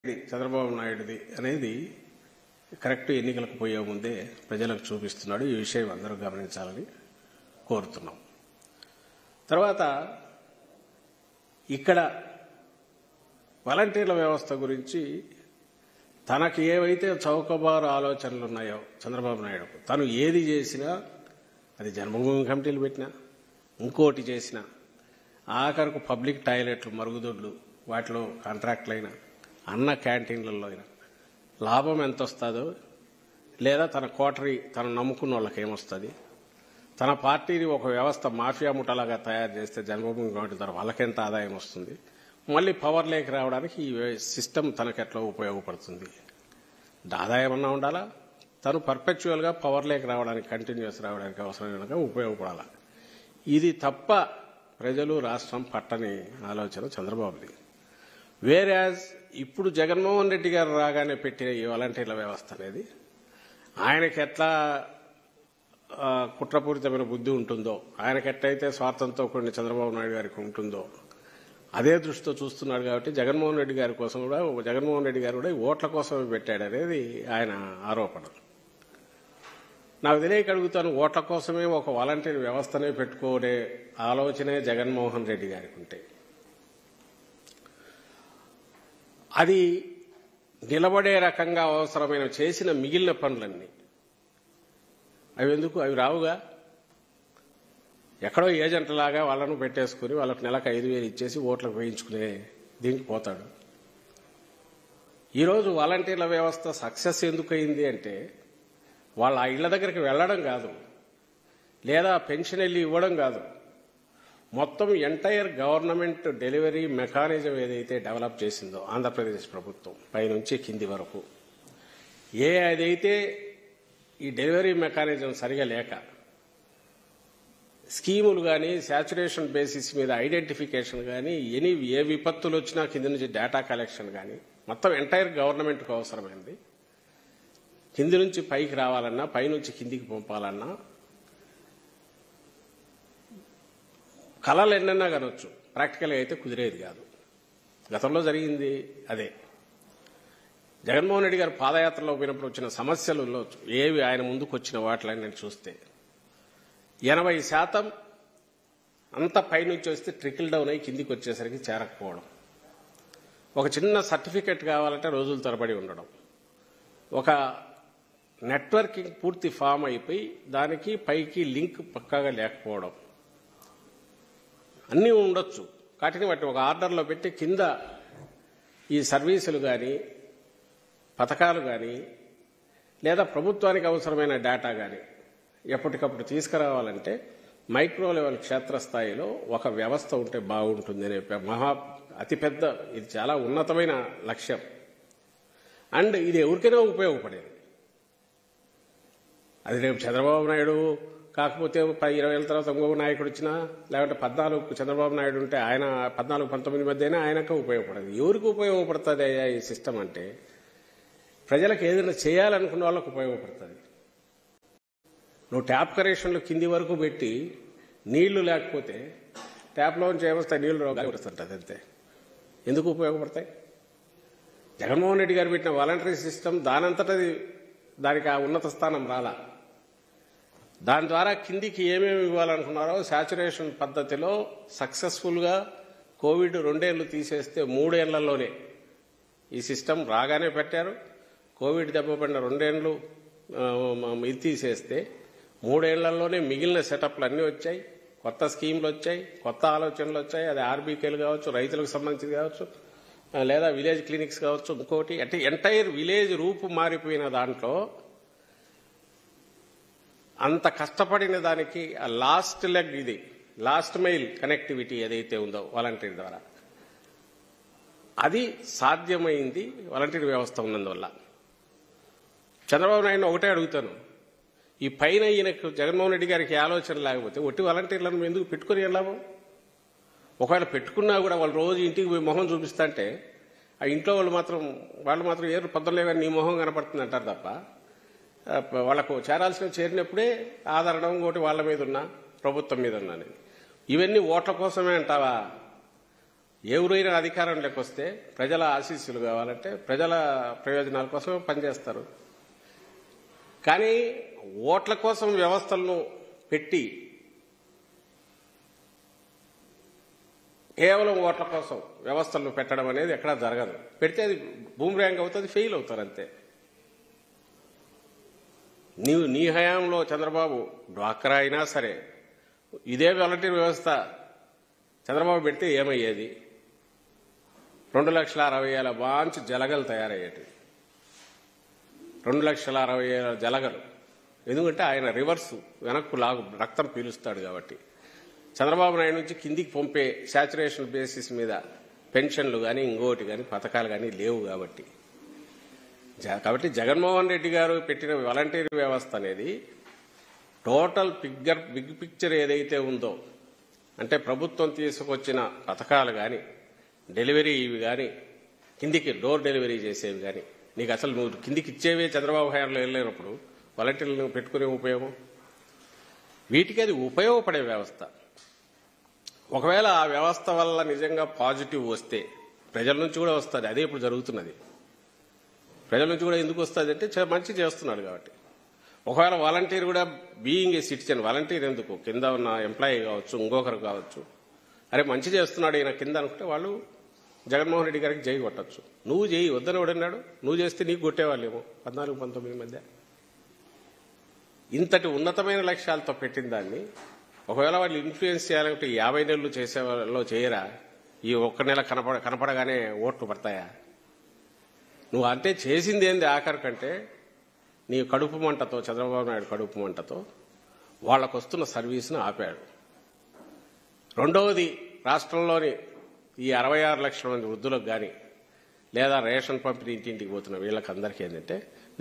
ఇది చంద్రబాబు నాయుడుది అనేది కరెక్ట్ ఎన్నికలకు పోయే ముందే ప్రజలకు చూపిస్తున్నాడు ఈ విషయం అందరూ గమనించాలని కోరుతున్నాం తర్వాత ఇక్కడ వాలంటీర్ల వ్యవస్థ గురించి తనకు ఏవైతే చౌకబారు ఆలోచనలు ఉన్నాయో చంద్రబాబు నాయుడుకు తను ఏది చేసినా అది జన్మభూమి కమిటీలు పెట్టినా ఇంకోటి చేసినా ఆఖరకు పబ్లిక్ టాయిలెట్లు మరుగుదొడ్లు వాటిలో కాంట్రాక్టులైనా అన్న క్యాంటీన్లలో అయినా లాభం ఎంత వస్తుందో లేదా తన కోటరీ తను నమ్ముకున్న వాళ్ళకి ఏమొస్తుంది తన పార్టీని ఒక వ్యవస్థ మాఫియా ముఠలాగా తయారు చేస్తే జన్మభూమి కమిటీ ద్వారా వాళ్ళకెంత ఆదాయం వస్తుంది మళ్ళీ పవర్ లేక రావడానికి ఈ సిస్టమ్ తనకెట్లా ఉపయోగపడుతుంది ఆదాయం అన్నా ఉండాలా తను పర్పెచువల్గా పవర్ లేక రావడానికి కంటిన్యూస్ రావడానికి అవసరమైన ఉపయోగపడాలా ఇది తప్ప ప్రజలు రాష్ట్రం పట్టని ఆలోచన చంద్రబాబుది వేరాజ్ ఇప్పుడు జగన్మోహన్ రెడ్డి గారు రాగానే పెట్టిన ఈ వాలంటీర్ల వ్యవస్థ అనేది ఆయనకి ఎట్లా ఆ, కుట్రపూరితమైన బుద్ధి ఉంటుందో ఆయనకి ఎట్లయితే స్వార్థంతో కొన్ని చంద్రబాబు నాయుడు గారికి ఉంటుందో అదే దృష్టితో చూస్తున్నాడు కాబట్టి జగన్మోహన్ రెడ్డి గారి కోసం కూడా జగన్మోహన్ రెడ్డి గారు కూడా ఈ ఓట్ల కోసమే పెట్టాడు అనేది ఆయన ఆరోపణ నాకు తెలియక అడుగుతాను ఓట్ల కోసమే ఒక వాలంటీర్ వ్యవస్థనే పెట్టుకోనే ఆలోచనే జగన్మోహన్ రెడ్డి గారికి ఉంటే అది నిలబడే రకంగా అవసరమైన చేసిన మిగిలిన పనులన్నీ అవి ఎందుకు అవి రావుగా ఎక్కడో ఏజెంట్ లాగా వాళ్ళను పెట్టేసుకుని వాళ్ళకి నెలకు ఐదు వేలు ఇచ్చేసి ఓట్లకు వేయించుకునే దీనికి పోతాడు ఈరోజు వాలంటీర్ల వ్యవస్థ సక్సెస్ ఎందుకు అయింది అంటే వాళ్ళ ఆ ఇళ్ల దగ్గరికి వెళ్ళడం కాదు లేదా పెన్షన్ వెళ్ళి ఇవ్వడం కాదు మొత్తం ఎంటైర్ గవర్నమెంట్ డెలివరీ మెకానిజం ఏదైతే డెవలప్ చేసిందో ఆంధ్రప్రదేశ్ ప్రభుత్వం పైనుంచి కింది వరకు ఏ అదైతే ఈ డెలివరీ మెకానిజం సరిగా లేక స్కీములు కానీ శాచురేషన్ బేసిస్ మీద ఐడెంటిఫికేషన్ కానీ ఎనీ ఏ విపత్తులు వచ్చినా కింద నుంచి డేటా కలెక్షన్ కానీ మొత్తం ఎంటైర్ గవర్నమెంట్కు అవసరమైంది కింది నుంచి పైకి రావాలన్నా పైనుంచి కిందికి పంపాలన్నా కళలు ఎన్నన్నా కనొచ్చు ప్రాక్టికల్గా అయితే కుదిరేది కాదు గతంలో జరిగింది అదే జగన్మోహన్ రెడ్డి గారు పాదయాత్రలో పోయినప్పుడు వచ్చిన సమస్యలలో ఏవి ఆయన ముందుకు వచ్చిన వాటిని నేను చూస్తే ఎనభై శాతం అంత పైనుంచి వస్తే ట్రికిల్ డౌన్ అయ్యి కిందికి వచ్చేసరికి చేరకపోవడం ఒక చిన్న సర్టిఫికెట్ కావాలంటే రోజుల తరబడి ఉండడం ఒక నెట్వర్కింగ్ పూర్తి ఫామ్ అయిపోయి దానికి పైకి లింక్ పక్కాగా లేకపోవడం అన్నీ ఉండొచ్చు వాటిని వాటిని ఒక ఆర్డర్లో పెట్టి కింద ఈ సర్వీసులు కానీ పథకాలు కానీ లేదా ప్రభుత్వానికి అవసరమైన డేటా కానీ ఎప్పటికప్పుడు తీసుకురావాలంటే మైక్రో లెవెల్ క్షేత్రస్థాయిలో ఒక వ్యవస్థ ఉంటే బాగుంటుంది అనే పె- మహా అతిపెద్ద ఇది చాలా ఉన్నతమైన లక్ష్యం అండ్ ఇది ఎవరికైనా ఉపయోగపడేది అది రేపు చంద్రబాబు నాయుడు కాకపోతే ప- ఇరవై ఏళ్ళ తర్వాత ఇంకొక నాయకుడు వచ్చినా లేకుంటే పద్నాలుగు చంద్రబాబు నాయుడు ఉంటే ఆయన పద్నాలుగు పంతొమ్మిది మధ్య అయినా ఆయనకు ఉపయోగపడదు ఎవరికి ఉపయోగపడుతుంది అయ్యా ఈ సిస్టమ్ అంటే ప్రజలకు ఏదైనా చేయాలనుకున్న వాళ్ళకు ఉపయోగపడుతుంది నువ్వు ట్యాప్ కనెక్షన్లు కింది వరకు పెట్టి నీళ్లు లేకపోతే ట్యాప్లోంచి ఏమొస్తాయి నీళ్లు వస్తుంటుంది అంతే ఎందుకు ఉపయోగపడతాయి జగన్మోహన్ రెడ్డి గారు పెట్టిన వాలంటరీ సిస్టమ్ దానంతటది దానికి ఆ ఉన్నత స్థానం రాలా దాని ద్వారా కిందికి ఏమేమి ఇవ్వాలనుకున్నారో శాచురేషన్ పద్ధతిలో సక్సెస్ఫుల్గా కోవిడ్ రెండేళ్లు తీసేస్తే మూడేళ్లలోనే ఈ సిస్టమ్ రాగానే పెట్టారు కోవిడ్ దెబ్బపడిన రెండేళ్లు ఆ, మ- ఇది తీసేస్తే మూడేళ్లలోనే మిగిలిన సెటప్లు అన్నీ వచ్చాయి కొత్త స్కీమ్లు వచ్చాయి కొత్త ఆలోచనలు వచ్చాయి అది ఆర్బీకేలు కావచ్చు రైతులకు సంబంధించి కావచ్చు ఆ, లేదా విలేజ్ క్లినిక్స్ కావచ్చు ఇంకోటి అంటే ఎంటైర్ విలేజ్ రూపు మారిపోయిన దాంట్లో అంత కష్టపడిన దానికి ఆ లాస్ట్ లెగ్ ఇది లాస్ట్ మైల్ కనెక్టివిటీ ఏదైతే ఉందో వాలంటీర్ ద్వారా అది సాధ్యమైంది వాలంటీర్ వ్యవస్థ ఉన్నందువల్ల చంద్రబాబు నాయుడు ఒకటే అడుగుతాను ఈ పైన ఈయనకు జగన్మోహన్ రెడ్డి గారికి ఆలోచన లేకపోతే ఒట్టి వాలంటీర్లను ఎందుకు పెట్టుకుని వెళ్ళాము ఒకవేళ పెట్టుకున్నా కూడా వాళ్ళు రోజు ఇంటికి పోయి మొహం చూపిస్తాంటే ఆ ఇంట్లో వాళ్ళు మాత్రం వాళ్ళు మాత్రం ఏరు పొద్దులే కానీ నీ మొహం కనపడుతుంది అంటారు తప్ప ఆ, వాళ్ళకు చేరాల్సిన చేరినప్పుడే ఆదరణ ఇంకోటి వాళ్ళ మీద ఉన్నా ప్రభుత్వం మీద ఉన్నా అనేది ఇవన్నీ ఓట్ల కోసమే అంటావా ఎవరైనా అధికారంలోకి వస్తే ప్రజల ఆశీస్సులు కావాలంటే ప్రజల ప్రయోజనాల కోసం పనిచేస్తారు కానీ ఓట్ల కోసం వ్యవస్థలను పెట్టి కేవలం ఓట్ల కోసం వ్యవస్థలను పెట్టడం అనేది ఎక్కడా జరగదు పెడితే అది భూమి ర్యాంక్ అవుతుంది ఫెయిల్ అవుతారు అంతే నీవు నీ హయాంలో చంద్రబాబు డ్వాక్రా అయినా సరే ఇదే వాలంటీర్ వ్యవస్థ చంద్రబాబు పెడితే ఏమయ్యేది రెండు లక్షల అరవై వేల బాంచ్ జలగలు తయారయ్యేటి రెండు లక్షల అరవై వేల జలగలు ఎందుకంటే ఆయన రివర్స్ వెనక్కు లాగు రక్తం పీలుస్తాడు కాబట్టి చంద్రబాబు నాయుడు నుంచి కిందికి పంపే శాచురేషన్ బేసిస్ మీద పెన్షన్లు కానీ ఇంకోటి కానీ పథకాలు కానీ లేవు కాబట్టి జ- కాబట్టి జగన్మోహన్ రెడ్డి గారు పెట్టిన వాలంటీర్ వ్యవస్థ అనేది టోటల్ పిగ్గర్ బిగ్ పిక్చర్ ఏదైతే ఉందో అంటే ప్రభుత్వం తీసుకొచ్చిన పథకాలు కానీ డెలివరీ ఇవి కానీ కిందికి డోర్ డెలివరీ చేసేవి కానీ నీకు అసలు నువ్వు కిందికి ఇచ్చేవే చంద్రబాబు హయాంలో వెళ్ళలేనప్పుడు వాలంటీర్లను పెట్టుకునే ఉపయోగం వీటికి అది ఉపయోగపడే వ్యవస్థ ఒకవేళ ఆ వ్యవస్థ వల్ల నిజంగా పాజిటివ్ వస్తే ప్రజల నుంచి కూడా వస్తుంది అదే ఇప్పుడు జరుగుతున్నది ప్రజల నుంచి కూడా ఎందుకు వస్తుంది అంటే చ- మంచి చేస్తున్నాడు కాబట్టి ఒకవేళ వాలంటీర్ కూడా బీయింగ్ ఏ సిటిజన్ వాలంటీర్ ఎందుకు కింద ఉన్న ఎంప్లాయీ కావచ్చు ఇంకొకరు కావచ్చు అరే మంచి చేస్తున్నాడు ఈయన కింద అనుకుంటే వాళ్ళు జగన్మోహన్ రెడ్డి గారికి జై కొట్టచ్చు నువ్వు చేయి వద్దని ఎవడన్నాడు నువ్వు చేస్తే నీకు కొట్టేవాళ్ళేమో పద్నాలుగు పంతొమ్మిది మధ్య ఇంతటి ఉన్నతమైన లక్ష్యాలతో పెట్టిన దాన్ని ఒకవేళ వాళ్ళు ఇన్ఫ్లుయెన్స్ చేయాలంటే ఈ యాభై నెలలు చేసే వాళ్ళలో చేయరా ఈ ఒక్క నెల కనపడ కనపడగానే ఓట్లు పడతాయా నువ్వు అంటే చేసింది ఏంది ఆఖరి కంటే నీ కడుపు మంటతో చంద్రబాబు నాయుడు కడుపు మంటతో వాళ్ళకు వస్తున్న సర్వీస్ను ఆపాడు రెండవది రాష్ట్రంలోని ఈ అరవై ఆరు లక్షల మంది వృద్ధులకు కానీ లేదా రేషన్ పంపిణీ ఇంటింటికి పోతున్న వీళ్ళకి అందరికీ ఏంటంటే